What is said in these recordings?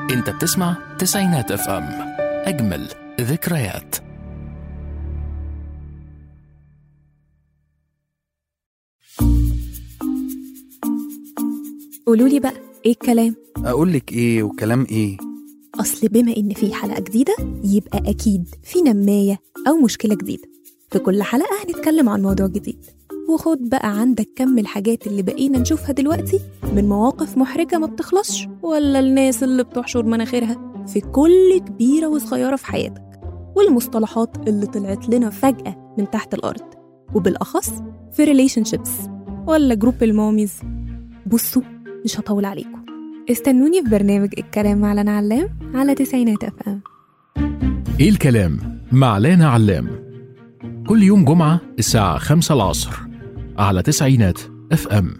انت بتسمع تسعينات اف ام اجمل ذكريات قولوا لي بقى ايه الكلام اقول لك ايه وكلام ايه اصل بما ان في حلقه جديده يبقى اكيد في نمايه او مشكله جديده في كل حلقه هنتكلم عن موضوع جديد وخد بقى عندك كم الحاجات اللي بقينا نشوفها دلوقتي من مواقف محرجه ما بتخلصش ولا الناس اللي بتحشر مناخيرها في كل كبيره وصغيره في حياتك والمصطلحات اللي طلعت لنا فجاه من تحت الارض وبالاخص في ريليشن شيبس ولا جروب الماميز بصوا مش هطول عليكم استنوني في برنامج الكلام مع لنا علام على تسعينات اف ام ايه الكلام مع لانا علام كل يوم جمعة الساعة خمسة العصر على تسعينات اف ام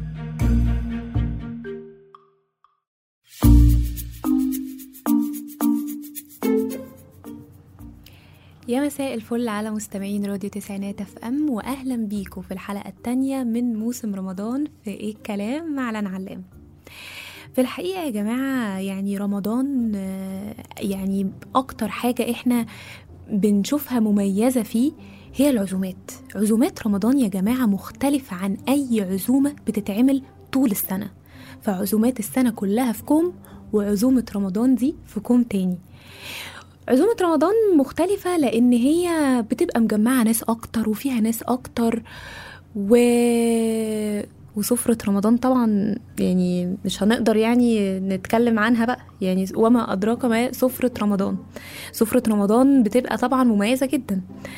يا مساء الفل على مستمعين راديو تسعينات اف ام واهلا بيكم في الحلقه الثانيه من موسم رمضان في ايه الكلام مع لنا علام في الحقيقه يا جماعه يعني رمضان آه، يعني اكتر حاجه احنا بنشوفها مميزه فيه هي العزومات عزومات رمضان يا جماعه مختلفه عن اي عزومه بتتعمل طول السنه فعزومات السنه كلها في كوم وعزومه رمضان دي في كوم تاني عزومة رمضان مختلفة لأن هي بتبقى مجمعة ناس أكتر وفيها ناس أكتر و... وسفرة رمضان طبعا يعني مش هنقدر يعني نتكلم عنها بقى يعني وما أدراك ما سفرة رمضان سفرة رمضان بتبقى طبعا مميزة جدا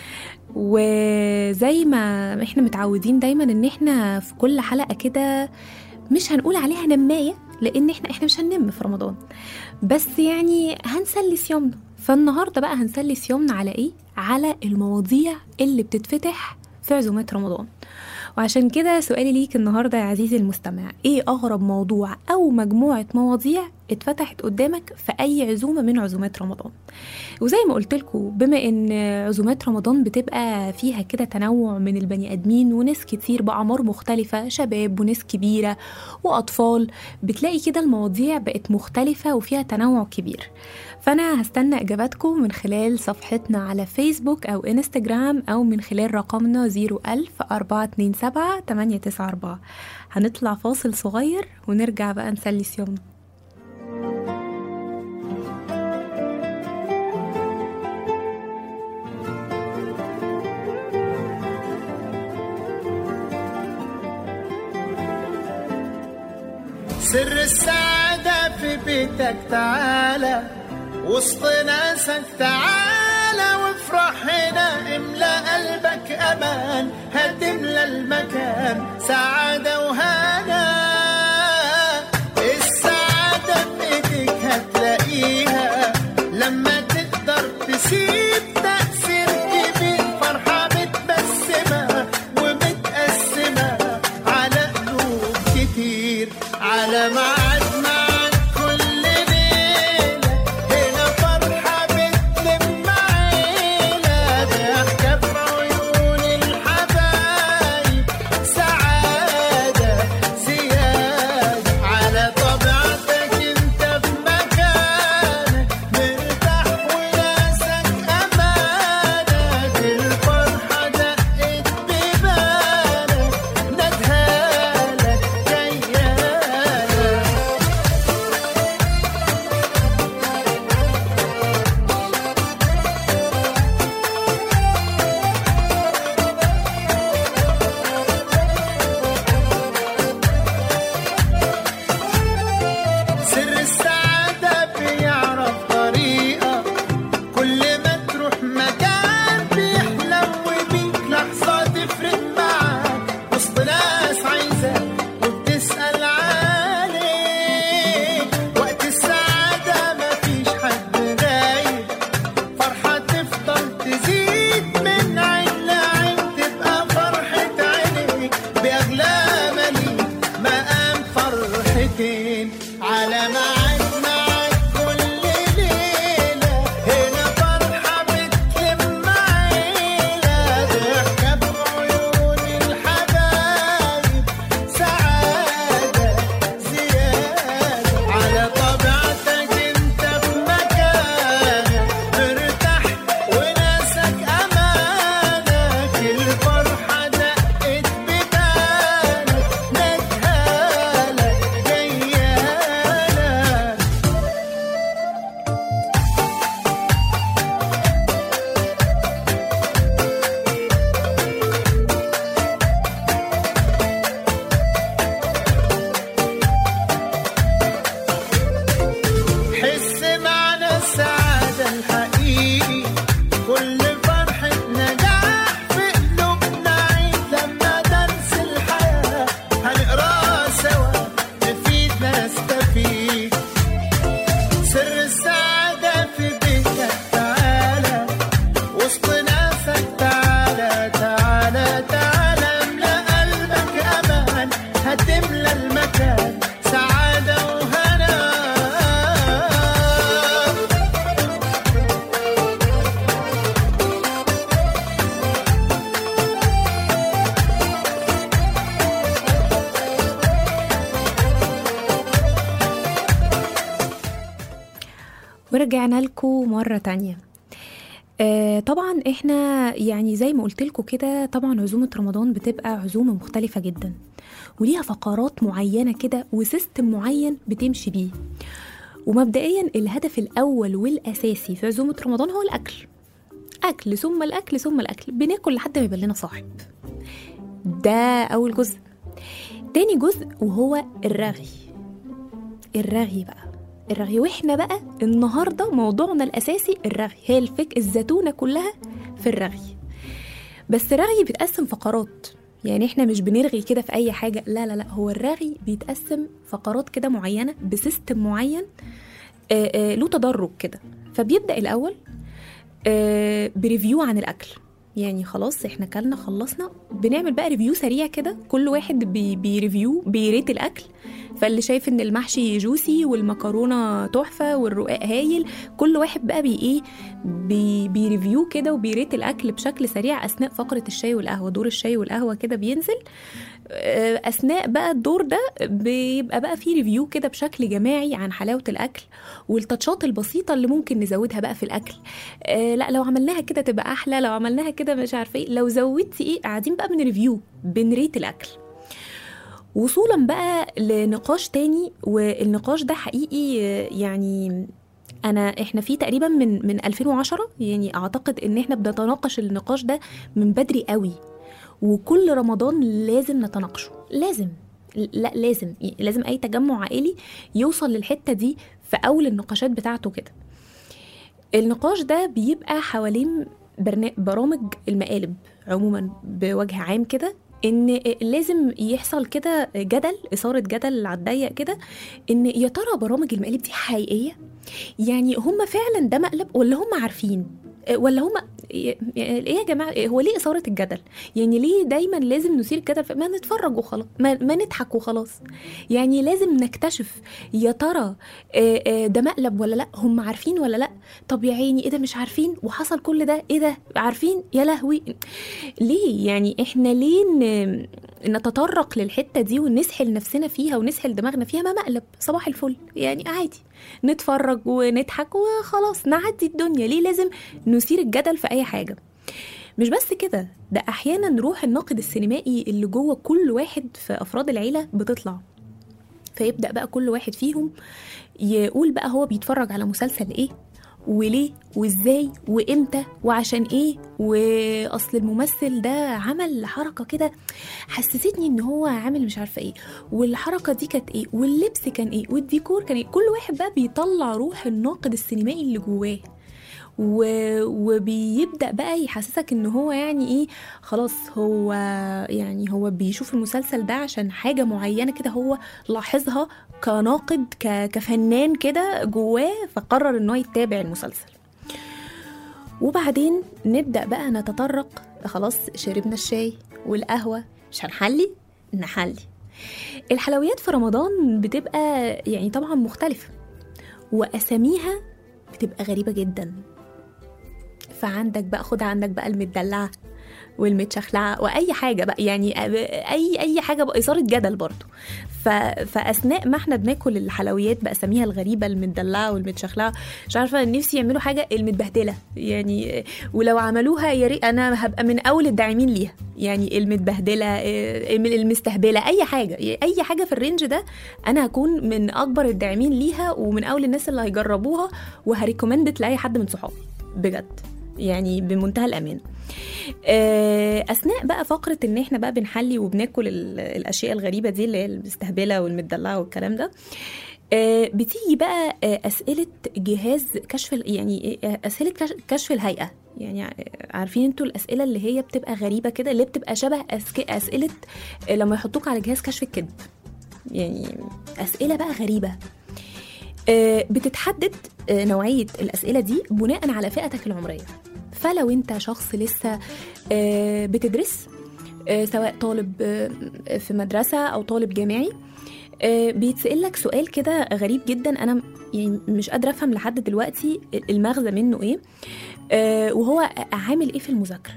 وزي ما احنا متعودين دايما ان احنا في كل حلقة كده مش هنقول عليها نماية لان احنا احنا مش هننم في رمضان بس يعني هنسلي صيامنا فالنهارده بقى هنسلي صيامنا على ايه على المواضيع اللي بتتفتح في عزومات رمضان وعشان كده سؤالي ليك النهارده يا عزيزي المستمع ايه اغرب موضوع او مجموعه مواضيع اتفتحت قدامك في اي عزومه من عزومات رمضان وزي ما قلت لكم بما ان عزومات رمضان بتبقى فيها كده تنوع من البني ادمين وناس كتير باعمار مختلفه شباب وناس كبيره واطفال بتلاقي كده المواضيع بقت مختلفه وفيها تنوع كبير فانا هستنى اجاباتكم من خلال صفحتنا على فيسبوك او انستجرام او من خلال رقمنا 01000 427 894 هنطلع فاصل صغير ونرجع بقى نسلي صيامنا سر السعادة في بيتك تعالى وسط ناسك تعالى وافرح هنا املى قلبك امان هتملى المكان سعادة وهنا السعادة في ايديك هتلاقيها لما تقدر تسيب تأثير كبير فرحة متبسمة ومتقسمة على قلوب كتير على ميعاد معاك كل ليلة هنا فرحة بتلم عيلة ضحكة في عيون الحبايب سعادة زيادة على طبيعتك انت في مكانك مرتاح وناسك أمانك الفرحة دقت ببالك ندهالك جيالك سر السعادة بيعرف طريقة كل ما تروح مكان بيحلم وبيك لحظة تفرق معاك وسط ناس عايزاك وبتسأل عليك وقت السعادة مفيش حد غايب فرحة تفضل تزيد من عين لعين تبقى فرحة عينيك بأغلى مليك مقام فرحتين على ميعاد معاك كل ليلة هنا فرحة بتلم عيلة ضحكة بعيون الحبايب سعادة زيادة على طبيعتك انت ورجعنا لكم مرة تانية آه طبعا احنا يعني زي ما قلت لكم كده طبعا عزومة رمضان بتبقى عزومة مختلفة جدا وليها فقرات معينة كده وسيستم معين بتمشي بيه ومبدئيا الهدف الأول والأساسي في عزومة رمضان هو الأكل أكل ثم الأكل ثم الأكل بناكل لحد ما يبقى لنا صاحب ده أول جزء تاني جزء وهو الرغي الرغي بقى الرغي واحنا بقى النهارده موضوعنا الاساسي الرغي هي الفك الزتونه كلها في الرغي بس الرغي بيتقسم فقرات يعني احنا مش بنرغي كده في اي حاجه لا لا لا هو الرغي بيتقسم فقرات كده معينه بسيستم معين آه آه له تدرج كده فبيبدا الاول آه بريفيو عن الاكل يعني خلاص احنا كلنا خلصنا بنعمل بقى ريفيو سريع كده كل واحد بي بيريفيو بيريت الاكل فاللي شايف ان المحشي جوسي والمكرونه تحفه والرقاق هايل كل واحد بقى بي ايه بي بيريفيو كده وبيريت الاكل بشكل سريع اثناء فقره الشاي والقهوه دور الشاي والقهوه كده بينزل آه، اثناء بقى الدور ده بيبقى بقى فيه ريفيو كده بشكل جماعي عن حلاوه الاكل والتاتشات البسيطه اللي ممكن نزودها بقى في الاكل آه لا لو عملناها كده تبقى احلى لو عملناها كده مش عارفه ايه لو زودتي ايه قاعدين بقى بنريفيو بنريت الاكل وصولا بقى لنقاش تاني والنقاش ده حقيقي آه، يعني انا احنا فيه تقريبا من من 2010 يعني اعتقد ان احنا بنتناقش النقاش ده من بدري قوي وكل رمضان لازم نتناقشه لازم لا لازم لازم اي تجمع عائلي يوصل للحته دي في اول النقاشات بتاعته كده النقاش ده بيبقى حوالين برنا- برامج المقالب عموما بوجه عام كده ان لازم يحصل كده جدل اثاره جدل على الضيق كده ان يا ترى برامج المقالب دي حقيقيه يعني هم فعلا ده مقلب ولا هم عارفين ولا هم ايه يا جماعه هو ليه اثاره الجدل يعني ليه دايما لازم نثير الجدل ما نتفرج وخلاص ما, ما نضحك وخلاص يعني لازم نكتشف يا ترى آه، آه، ده مقلب ولا لا هم عارفين ولا لا طب يا عيني ايه ده مش عارفين وحصل كل ده ايه ده عارفين يا لهوي ليه يعني احنا ليه ن- نتطرق للحته دي ونسحل نفسنا فيها ونسحل دماغنا فيها ما مقلب صباح الفل يعني عادي نتفرج ونضحك وخلاص نعدي الدنيا ليه لازم نثير الجدل في اي حاجه مش بس كده ده احيانا روح الناقد السينمائي اللي جوه كل واحد في افراد العيله بتطلع فيبدا بقى كل واحد فيهم يقول بقى هو بيتفرج على مسلسل ايه وليه وازاي وامتى وعشان ايه واصل الممثل ده عمل حركه كده حسستني ان هو عامل مش عارفه ايه والحركه دي كانت ايه واللبس كان ايه والديكور كان ايه كل واحد بقى بيطلع روح الناقد السينمائي اللي جواه و... وبيبدا بقى يحسسك ان هو يعني ايه خلاص هو يعني هو بيشوف المسلسل ده عشان حاجه معينه كده هو لاحظها كناقد ك... كفنان كده جواه فقرر ان هو يتابع المسلسل وبعدين نبدا بقى نتطرق خلاص شربنا الشاي والقهوه مش هنحلي نحلي الحلويات في رمضان بتبقى يعني طبعا مختلفه واساميها بتبقى غريبه جدا فعندك بقى خد عندك بقى المدلعه والمتشخلعه واي حاجه بقى يعني اي اي حاجه بقى اثاره جدل برضو ف... فاثناء ما احنا بناكل الحلويات باساميها الغريبه المدلعه والمتشخلعه مش عارفه نفسي يعملوا حاجه المتبهدله يعني ولو عملوها يا ريت انا هبقى من اول الداعمين ليها يعني المتبهدله المستهبله اي حاجه اي حاجه في الرينج ده انا هكون من اكبر الداعمين ليها ومن اول الناس اللي هيجربوها وهريكومندت لاي حد من صحابي بجد يعني بمنتهى الامان آه، اثناء بقى فقره ان احنا بقى بنحلي وبناكل ال- الاشياء الغريبه دي اللي هي المستهبله والمدلعه والكلام ده آه، بتيجي بقى آه، اسئله جهاز كشف ال- يعني آه، اسئله كش- كشف الهيئه يعني ع- عارفين انتوا الاسئله اللي هي بتبقى غريبه كده اللي بتبقى شبه أسك- اسئله آه، لما يحطوك على جهاز كشف الكذب يعني اسئله بقى غريبه آه، بتتحدد آه، نوعيه الاسئله دي بناء على فئتك العمريه فلو انت شخص لسه آه، بتدرس آه، سواء طالب آه، في مدرسه او طالب جامعي آه، بيتسأل لك سؤال كده غريب جدا انا يعني مش قادره افهم لحد دلوقتي المغزى منه ايه آه، وهو عامل ايه في المذاكره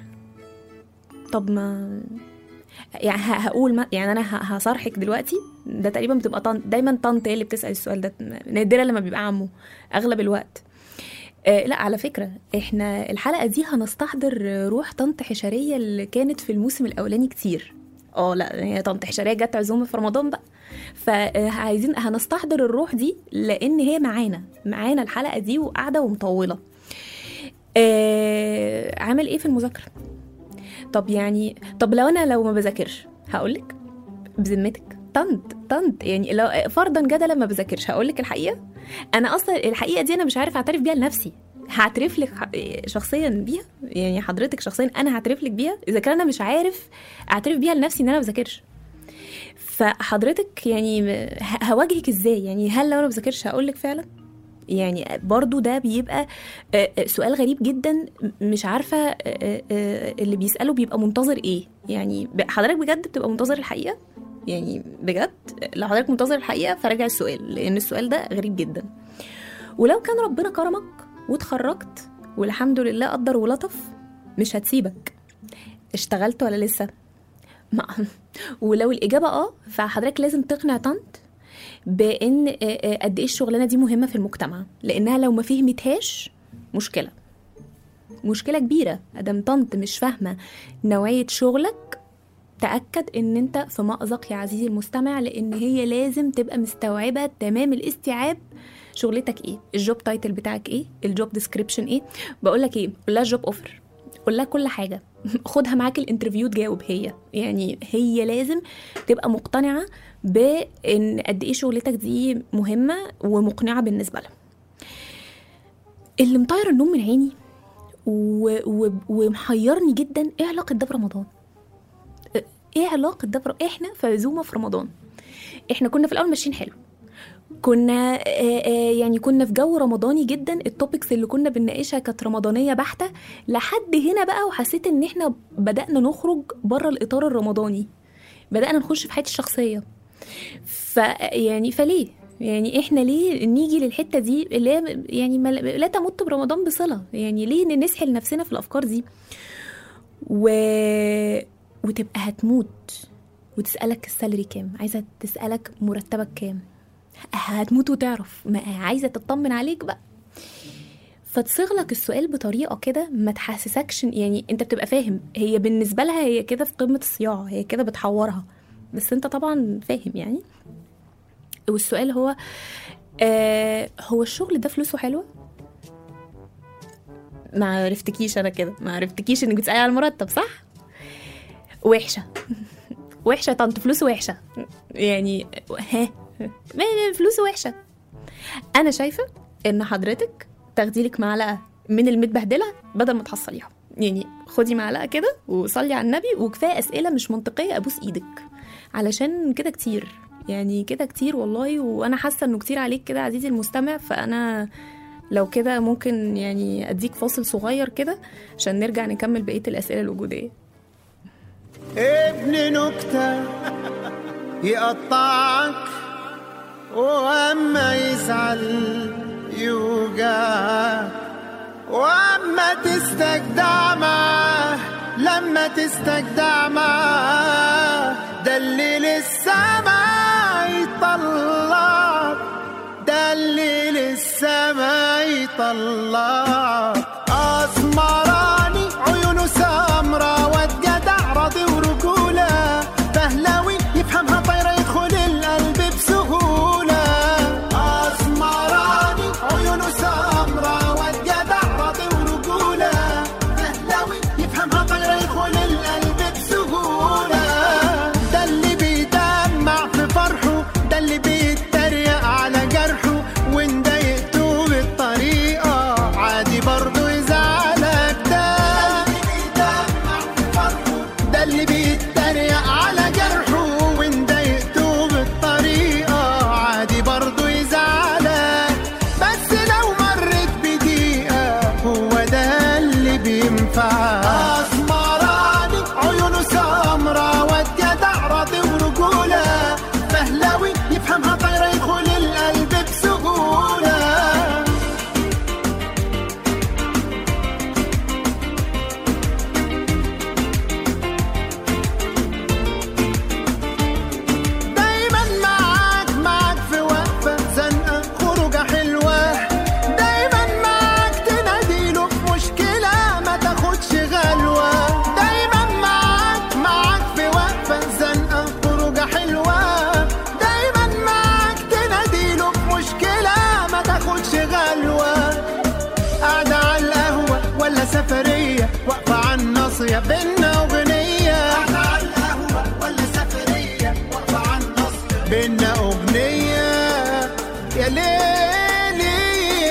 طب ما يعني ه- هقول ما يعني انا ه- هصارحك دلوقتي ده تقريبا بتبقى طنط دايما طنط هي اللي بتسال السؤال ده نادرا لما بيبقى عمه اغلب الوقت آه لا على فكرة احنا الحلقة دي هنستحضر روح طنط حشرية اللي كانت في الموسم الأولاني كتير اه لا هي طنط حشرية جت عزومة في رمضان بقى فعايزين هنستحضر الروح دي لأن هي معانا معانا الحلقة دي وقاعدة ومطولة آه عامل ايه في المذاكرة طب يعني طب لو انا لو ما بذاكرش هقولك بذمتك طنط طنط يعني لو فرضا جدلا ما بذاكرش هقولك الحقيقة انا اصلا الحقيقه دي انا مش عارف اعترف بيها لنفسي هعترف لك ح- شخصيا بيها يعني حضرتك شخصيا انا هعترف لك بيها اذا كان انا مش عارف اعترف بيها لنفسي ان انا ما بذاكرش فحضرتك يعني ه- هواجهك ازاي يعني هل لو انا ما بذاكرش هقول لك فعلا يعني برضو ده بيبقى آه، آه، سؤال غريب جدا م- مش عارفه آه، آه، آه، اللي بيساله بيبقى منتظر ايه يعني ب- حضرتك بجد بتبقى منتظر الحقيقه يعني بجد لو حضرتك منتظر الحقيقه فراجع السؤال لان السؤال ده غريب جدا ولو كان ربنا كرمك واتخرجت والحمد لله قدر ولطف مش هتسيبك اشتغلت ولا لسه ما ولو الاجابه اه فحضرتك لازم تقنع طنط بان آه، آه، قد ايه الشغلانه دي مهمه في المجتمع لانها لو ما فهمتهاش مشكله مشكله كبيره ادم طنط مش فاهمه نوعيه شغلك تأكد إن أنت في مأزق يا عزيزي المستمع لأن هي لازم تبقى مستوعبة تمام الاستيعاب شغلتك إيه الجوب تايتل بتاعك إيه الجوب ديسكريبشن إيه بقول لك إيه قول لها جوب أوفر قول لها كل حاجة خدها معاك الانترفيو تجاوب هي يعني هي لازم تبقى مقتنعة بإن قد إيه شغلتك دي مهمة ومقنعة بالنسبة لها اللي مطير النوم من عيني و... و... ومحيرني جدا ايه علاقة ده برمضان ايه علاقه ده بر... احنا في عزومه في رمضان احنا كنا في الاول ماشيين حلو كنا آه، آه، يعني كنا في جو رمضاني جدا التوبكس اللي كنا بنناقشها كانت رمضانيه بحته لحد هنا بقى وحسيت ان احنا بدانا نخرج بره الاطار الرمضاني بدانا نخش في حياتي الشخصيه ف يعني فليه يعني احنا ليه نيجي للحته دي اللي هي يعني ما لا تمت برمضان بصله يعني ليه نسحل نفسنا في الافكار دي و... وتبقى هتموت وتسألك السالري كام عايزة تسألك مرتبك كام هتموت وتعرف ما عايزة تطمن عليك بقى فتصيغ لك السؤال بطريقة كده ما تحسسكش إن- يعني انت بتبقى فاهم هي بالنسبة لها هي كده في قمة الصياعة هي كده بتحورها بس انت طبعا فاهم يعني والسؤال هو آه هو الشغل ده فلوسه حلوة ما عرفتكيش انا كده ما عرفتكيش انك بتسألي على المرتب صح وحشه وحشه يا طنط فلوسه وحشه يعني ها ما فلوسه وحشه انا شايفه ان حضرتك تاخدي لك معلقه من المتبهدله بدل ما تحصليها يعني خدي معلقه كده وصلي على النبي وكفايه اسئله مش منطقيه ابوس ايدك علشان كده كتير يعني كده كتير والله وانا حاسه انه كتير عليك كده عزيزي المستمع فانا لو كده ممكن يعني اديك فاصل صغير كده عشان نرجع نكمل بقيه الاسئله الوجوديه ابن نكتة يقطعك واما يزعل يوجعك واما تستجدع معاه لما تستجدع معاه ده اللي لسه ما يطلعك ده اللي لسه ما يطلعك اسمراني عيونه سمرة واد جدع راضي ورجولة فهلاوي يفهمها طايرة يدخل القلب بسهولة اسمراني عيونه سمرة واد جدع راضي ورجولة فهلاوي يفهمها طايرة يدخل القلب بسهولة ده اللي بيدمع في فرحه ده اللي بيتريق على جرحه وان ضايقته بالطريقة عادي برضه يا بينا أغنية قعدة على القهوة ولا سفرية واقفة على النص بينا أغنية يا ليلي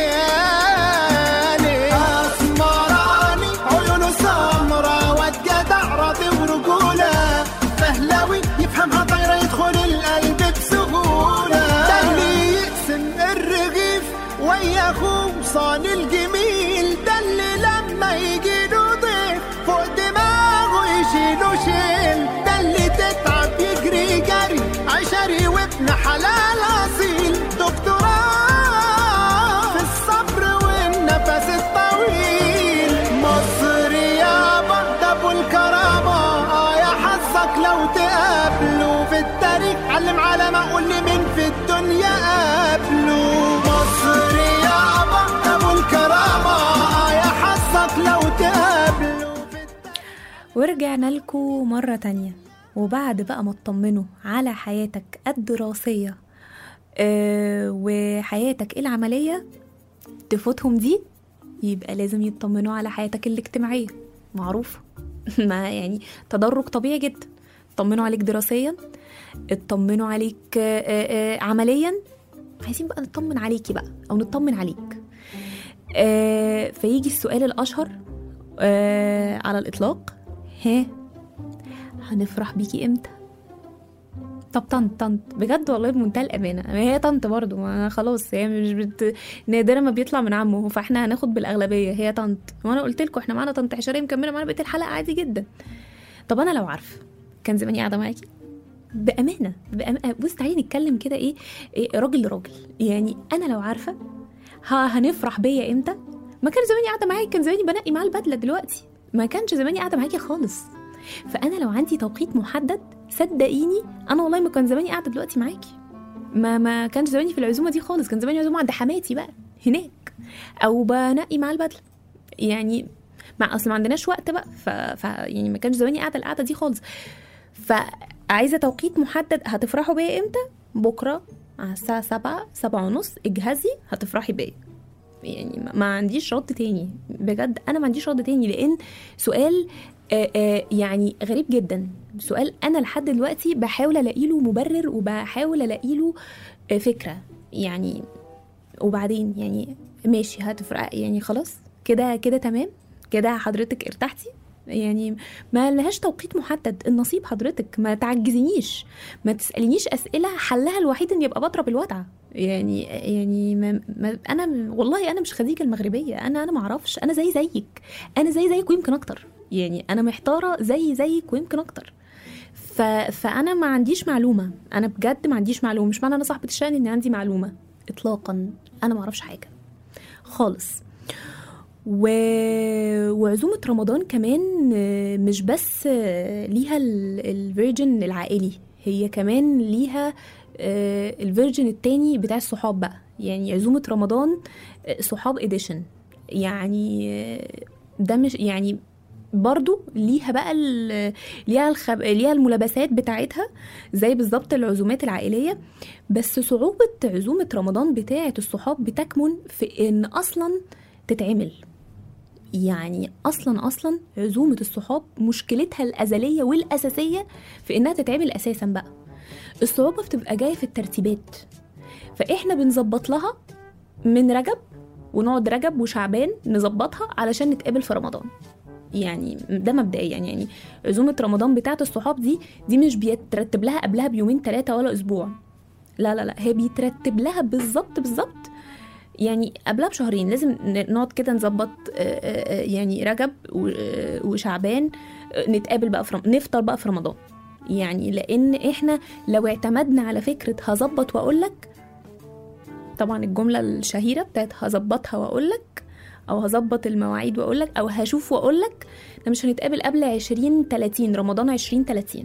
يا ليلي أسمراني عيونه سمرة واد جدع راضي ورجولة فهلاوي يفهمها طايرة يدخل القلب بسهولة ده اللي يقسم الرغيف ويا اخوه صاني الجميل ده اللي لما يجي له ضيف فوق دماغه يشيله شيل ده اللي تتعب يجري جري عشري وابن حلال اصيل دكتوراه في الصبر والنفس الطويل مصر يابا ده ابو الكرامه اه يا حظك لو تقابله في التاريخ علم على ما اقول لي مين في الدنيا قابله مصر يابا ده ابو الكرامه اه يا حظك لو تقابله في ورجعنا لكم مرة تانية وبعد بقى ما تطمنوا على حياتك الدراسية آه وحياتك العملية تفوتهم دي يبقى لازم يطمنوا على حياتك الاجتماعية معروفة ما يعني تدرج طبيعي جدا اطمنوا عليك دراسيا اطمنوا عليك آه آه آه عمليا عايزين بقى نطمن عليكي بقى او نطمن عليك آه فيجي السؤال الاشهر آه على الاطلاق ها هنفرح بيكي امتى طب طنط طنط بجد والله بمنتهى الامانه ما هي طنط برضو ما خلاص هي مش بت... نادرا ما بيطلع من عمه فاحنا هناخد بالاغلبيه هي طنط وانا قلت لكم احنا معانا طنط حشريه مكمله معانا بقيه الحلقه عادي جدا طب انا لو عارفه كان زماني قاعده معاكي بامانه بأمانة. بص تعالي نتكلم كده ايه, إيه راجل لراجل يعني انا لو عارفه ها هنفرح بيا امتى ما كان زماني قاعده معاكي كان زماني بنقي معاه البدله دلوقتي ما كانش زماني قاعده معاكي خالص فانا لو عندي توقيت محدد صدقيني انا والله ما كان زماني قاعده دلوقتي معاكي ما ما كانش زماني في العزومه دي خالص كان زماني عزومه عند حماتي بقى هناك او بنقي معاه البدله يعني مع اصل ما عندناش وقت بقى ف... ف يعني ما كانش زماني قاعده القعده دي خالص فعايزه توقيت محدد هتفرحوا بيا امتى بكره على الساعه سبعة سبعة ونص اجهزي هتفرحي بيا يعني ما- ما عنديش رد تاني بجد انا ما عنديش رد تاني لان سؤال آه، آه، يعني غريب جدا سؤال انا لحد دلوقتي بحاول الاقي له مبرر وبحاول الاقي له آه، فكره يعني وبعدين يعني ماشي هتفرق يعني خلاص كده كده تمام كده حضرتك ارتحتي يعني ما لهاش توقيت محدد النصيب حضرتك ما تعجزنيش ما تسالينيش اسئله حلها الوحيد ان يبقى بضرب الوضع يعني يعني ما ما انا والله انا مش خديجه المغربيه انا انا ما اعرفش انا زي زيك انا زي زيك ويمكن اكتر يعني انا محتاره زي زيك ويمكن اكتر ف... فانا ما عنديش معلومه انا بجد ما عنديش معلومه مش معنى انا صاحبه الشأن ان عندي معلومه اطلاقا انا ما اعرفش حاجه خالص و... وعزومة رمضان كمان آه، مش بس آه، ليها الفيرجن العائلي هي كمان ليها آه، الفيرجن التاني بتاع الصحاب بقى يعني عزومة رمضان آه، صحاب اديشن يعني آه، ده مش يعني برضو ليها بقى ال- ليها الخب... ليها الملابسات بتاعتها زي بالظبط العزومات العائليه بس صعوبه عزومه رمضان بتاعه الصحاب بتكمن في ان اصلا تتعمل يعني اصلا اصلا عزومه الصحاب مشكلتها الازليه والاساسيه في انها تتعمل اساسا بقى الصعوبه بتبقى جايه في الترتيبات فاحنا بنظبط لها من رجب ونقعد رجب وشعبان نظبطها علشان نتقابل في رمضان يعني ده مبدئيا يعني عزومه رمضان بتاعه الصحاب دي دي مش بيترتب لها قبلها بيومين ثلاثه ولا اسبوع لا لا لا هي بيترتب لها بالظبط بالظبط يعني قبلها بشهرين لازم ن- نقعد كده نظبط آه، آه، آه، يعني رجب و- آه، وشعبان آه، نتقابل بقى في رم... نفطر بقى في رمضان يعني لان احنا لو اعتمدنا على فكره هظبط واقول لك طبعا الجمله الشهيره بتاعت هظبطها واقول لك او هظبط المواعيد واقول لك او هشوف واقول لك احنا مش هنتقابل قبل 20 30 رمضان 20 30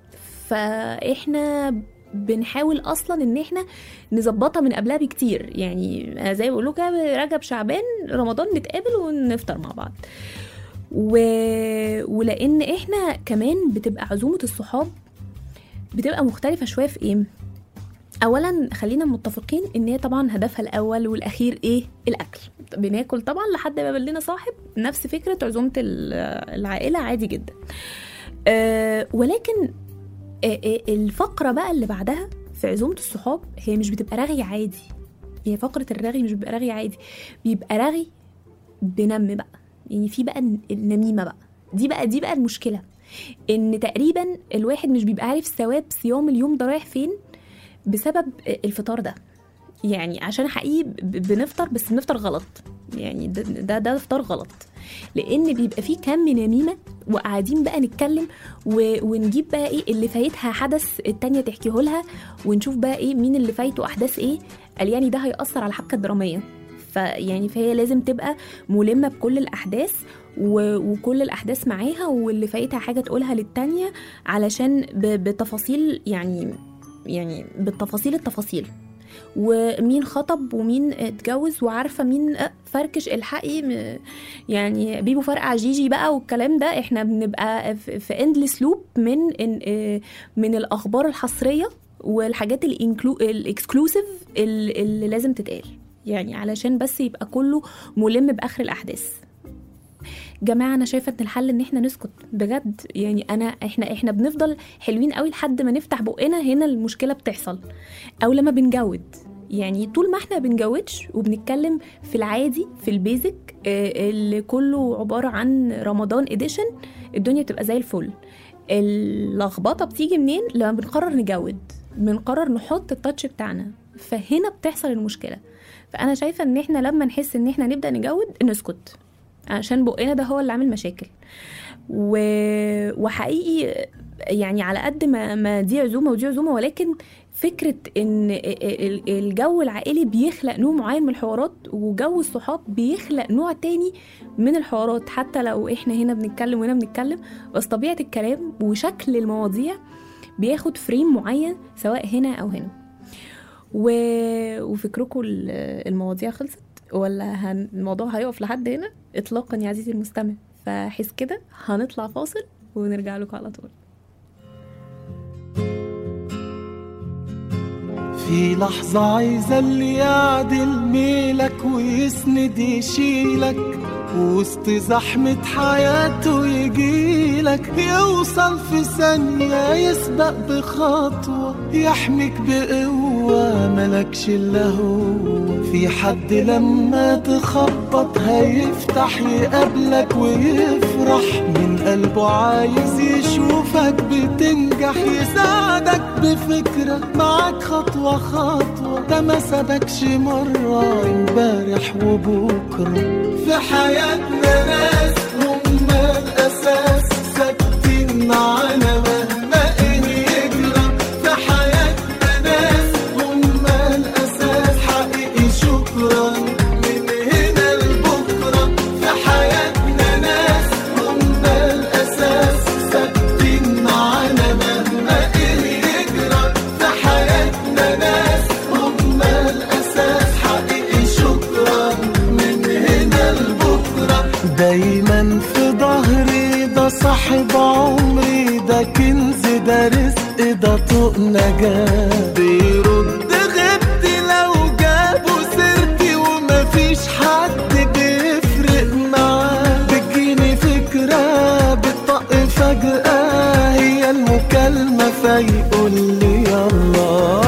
فاحنا بنحاول اصلا ان احنا نظبطها من قبلها بكتير يعني زي ما بقول كده رجب شعبان رمضان نتقابل ونفطر مع بعض و... ولان احنا كمان بتبقى عزومه الصحاب بتبقى مختلفه شويه في ايه اولا خلينا متفقين ان هي طبعا هدفها الاول والاخير ايه الاكل بناكل طبعا لحد ما يبقى لنا صاحب نفس فكره عزومه ال- العائله عادي جدا أه ولكن آه، آه، الفقره بقى اللي بعدها في عزومه الصحاب هي مش بتبقى رغي عادي هي فقره الرغي مش بيبقى رغي عادي بيبقى رغي بنم بقى يعني في بقى النميمه بقى دي بقى دي بقى المشكله ان تقريبا الواحد مش بيبقى عارف ثواب صيام اليوم ده رايح فين بسبب الفطار ده يعني عشان حقيقي ب- بنفطر بس بنفطر غلط يعني ده ده, ده فطار غلط لان بيبقى فيه كم نميمه وقاعدين بقى نتكلم و... ونجيب بقى ايه اللي فايتها حدث التانية تحكيه لها ونشوف بقى ايه مين اللي فايته احداث ايه قال يعني ده هيأثر على الحبكه الدراميه فيعني فهي لازم تبقى ملمه بكل الاحداث و... وكل الاحداث معاها واللي فايتها حاجه تقولها للتانية علشان ب... بتفاصيل يعني يعني بالتفاصيل التفاصيل ومين خطب ومين اتجوز وعارفه مين فركش الحقي م- يعني بيبو فرقع جيجي بقى والكلام ده احنا بنبقى في- في اندلس لوب من إن- آه، من الاخبار الحصريه والحاجات الانكلو الاكسكلوسيف ال- اللي لازم تتقال يعني علشان بس يبقى كله ملم باخر الاحداث جماعه انا شايفه ان الحل ان احنا نسكت بجد يعني انا احنا احنا بنفضل حلوين قوي لحد ما نفتح بقنا هنا المشكله بتحصل او لما بنجود يعني طول ما احنا بنجودش وبنتكلم في العادي في البيزك آه، اللي كله عباره عن رمضان اديشن الدنيا بتبقى زي الفل اللخبطه بتيجي منين لما بنقرر نجود بنقرر نحط التاتش بتاعنا فهنا بتحصل المشكله فانا شايفه ان احنا لما نحس ان احنا نبدا نجود نسكت عشان بقنا ده هو اللي عامل مشاكل و... وحقيقي يعني على قد ما ما دي عزومه ودي عزومه ولكن فكره ان ال- الجو العائلي بيخلق نوع معين من الحوارات وجو الصحاب بيخلق نوع تاني من الحوارات حتى لو احنا هنا بنتكلم وهنا بنتكلم بس طبيعه الكلام وشكل المواضيع بياخد فريم معين سواء هنا او هنا و... وفكركم ال- المواضيع خلصت ولا هن... الموضوع هيقف لحد هنا اطلاقا يا عزيزي المستمع فحس كده هنطلع فاصل ونرجع لكم على طول في لحظة عايزة اللي يعدل ميلك ويسند يشيلك وسط زحمة حياته يجيلك يوصل في ثانية يسبق بخطوة يحميك بقوة ملكش إلا هو في حد لما تخبط هيفتح يقابلك ويفرح من قلبه عايز يشوفك بتنجح يساعدك بفكرة معاك خطوة خطوة ده ما سابكش مرة امبارح وبكرة في حياتنا ناس هم الأساس ثابتين معانا مهما إيه يجرى في حياتنا ناس هم الأساس حقيقي شكرا من هنا لبكرة في حياتنا ناس هم الأساس ثابتين معانا مهما إيه يجرى في حياتنا ناس هم الأساس حقيقي شكرا من هنا لبكرة دايما في ظهري ده صاحب عمري ده كنز ده رزق ده طوق نجاة بيرد غبتي لو جابوا سيرتي ومفيش حد بيفرق معاه بتجيني فكرة بتطق فجأة هي المكالمة فيقول لي يلا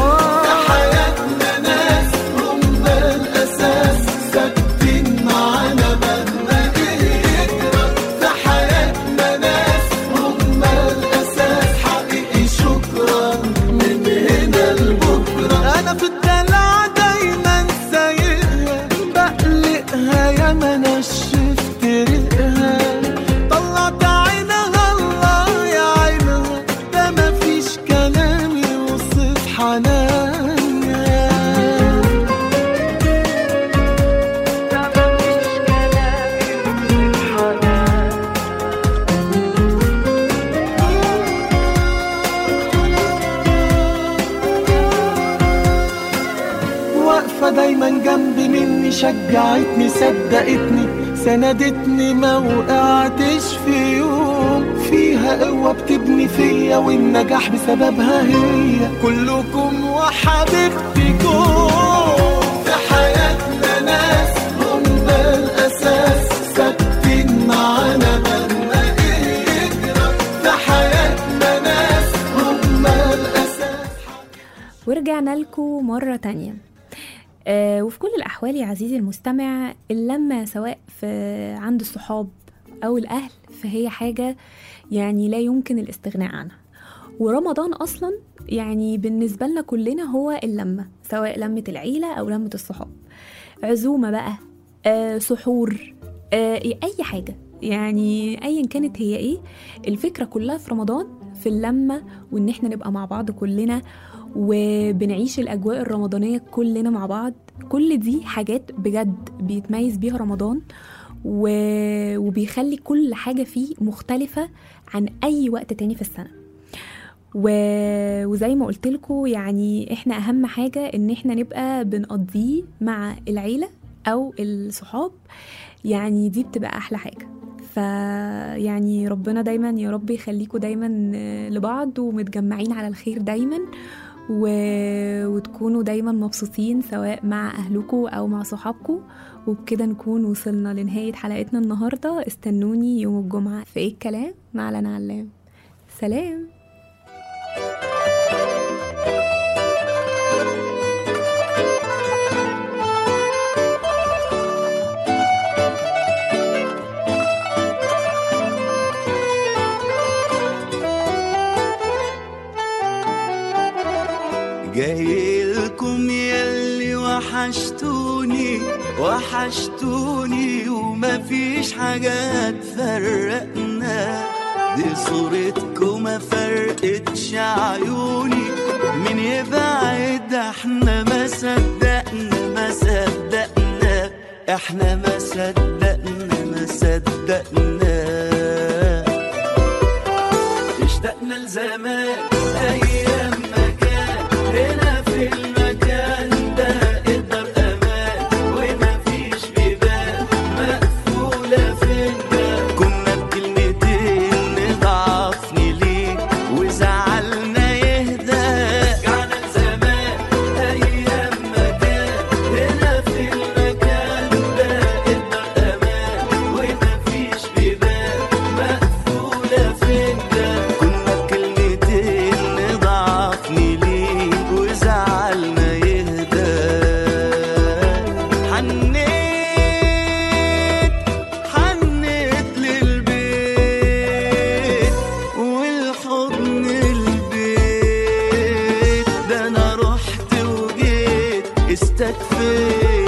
حياتنا ناس هم الأساس ثابتين معانا مهما إيه يجرى في حياتنا ناس هم الأساس حقيقي شكرا من هنا لبكرة أنا في الدلع دايما سايقها بقلقها يا ما نشفت ريقها طلعت عينها الله يا عينها ده مفيش كلام يوصف حنانها واقفة دايما جنبي مني شجعتني صدقتني سندتني ما وقعتش في يوم فيها قوة بتبني فيا والنجاح بسببها هي كلكم وحبيبتكم في حياتنا ناس هم الأساس ثابتين معانا مهما إيه يجرى في حياتنا ناس هم الأساس ورجعنا لكم مرة تانية آه وفي كل الأحوال يا عزيزي المستمع اللمة سواء في عند الصحاب أو الأهل فهي حاجة يعني لا يمكن الاستغناء عنها ورمضان أصلا يعني بالنسبة لنا كلنا هو اللمة سواء لمة العيلة أو لمة الصحاب عزومة بقى آه سحور آه أي حاجة يعني أيا كانت هي إيه الفكرة كلها في رمضان في اللمة وإن إحنا نبقى مع بعض كلنا وبنعيش الأجواء الرمضانية كلنا مع بعض كل دي حاجات بجد بيتميز بيها رمضان و... وبيخلي كل حاجة فيه مختلفة عن أي وقت تاني في السنة و... وزي ما قلت لكم يعني احنا اهم حاجة ان احنا نبقى بنقضيه مع العيلة او الصحاب يعني دي بتبقى احلى حاجة فيعني ربنا دايما يا رب يخليكم دايما لبعض ومتجمعين على الخير دايما و... وتكونوا دايما مبسوطين سواء مع اهلكم او مع صحابكم وبكده نكون وصلنا لنهاية حلقتنا النهاردة استنوني يوم الجمعة في ايه الكلام مع لنا علام سلام جايلكم ياللي وحشتوني وحشتوني ومفيش حاجة تفرقنا دي صورتكم ما فرقتش عيوني من يبعد احنا ما صدقنا ما صدقنا احنا ما صدقنا ما صدقنا اشتقنا لزمان ايام ما كان هنا في المكان ده الدار امان وما فيش بيبان مقفوله فينا كنا بكلمتين نضعفني ليك وزعلنا يهدى رجعنا لزمان ايام ما كان هنا في المكان ده الدار امان وما فيش بيبان مقفوله فينا كنا بكلمتين نضعفني ليك وزعلنا يهدى حنيت حنيت للبيت والحضن البيت ده انا رحت وجيت استكفيت